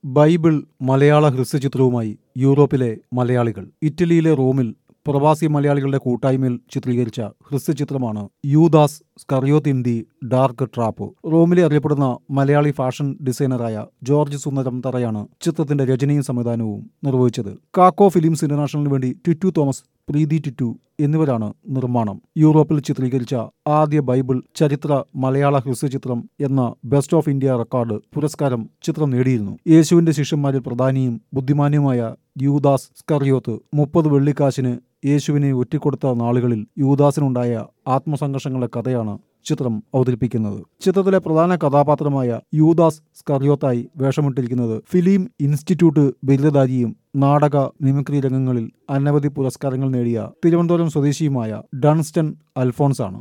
Bible മലയാള ഹ്രസ്വചിത്രവുമായി യൂറോപ്പിലെ മലയാളികൾ ഇറ്റലിയിലെ റോമിൽ പ്രവാസി മലയാളികളുടെ കൂട്ടായ്മയിൽ ചിത്രീകരിച്ച ഹ്രസ്വചിത്രമാണ് Yudas Skariyoth in the dark trap റോമിലെ അറിയപ്പെടുന്ന മലയാളി ഫാഷൻ ഡിസൈനറായ ജോർജ് സുന്ദരം തറയാണ് ചിത്രത്തിന്റെ രചനയും സംവിധാനവും നിർവഹിച്ചത് കാക്കോ ഫിലിംസ് ഇന്റർനാഷണലിന് വേണ്ടി ടിറ്റു തോമസ് പ്രീതി ടിറ്റു എന്നിവരാണ് നിർമ്മാണം യൂറോപ്പിൽ ചിത്രീകരിച്ച ആദ്യ ബൈബിൾ ചരിത്ര മലയാള ഹ്രസ്വചിത്രം എന്ന ബെസ്റ്റ് ഓഫ് ഇന്ത്യ റെക്കോർഡ് പുരസ്കാരം ചിത്രം നേടിയിരുന്നു യേശുവിന്റെ ശിഷ്യന്മാരിൽ പ്രധാനിയും ബുദ്ധിമാനുമായ യൂദാസ് സ്കറിയോത്ത് മുപ്പത് വെള്ളിക്കാശിന് യേശുവിനെ ഒറ്റിക്കൊടുത്ത നാളുകളിൽ യൂദാസിനുണ്ടായ ആത്മസംഘർഷങ്ങളുടെ കഥയാണ് ചിത്രം അവതരിപ്പിക്കുന്നത് ചിത്രത്തിലെ പ്രധാന കഥാപാത്രമായ യൂദാസ് സ്കറിയോത്തായി വേഷമിട്ടിരിക്കുന്നത് ഫിലിം ഇൻസ്റ്റിറ്റ്യൂട്ട് ബിരുദധാരിയും നാടക മിമിക്രി രംഗങ്ങളിൽ അനവധി പുരസ്കാരങ്ങൾ നേടിയ തിരുവനന്തപുരം സ്വദേശിയുമായ ഡൺസ്റ്റൺ അൽഫോൺസ് ആണ്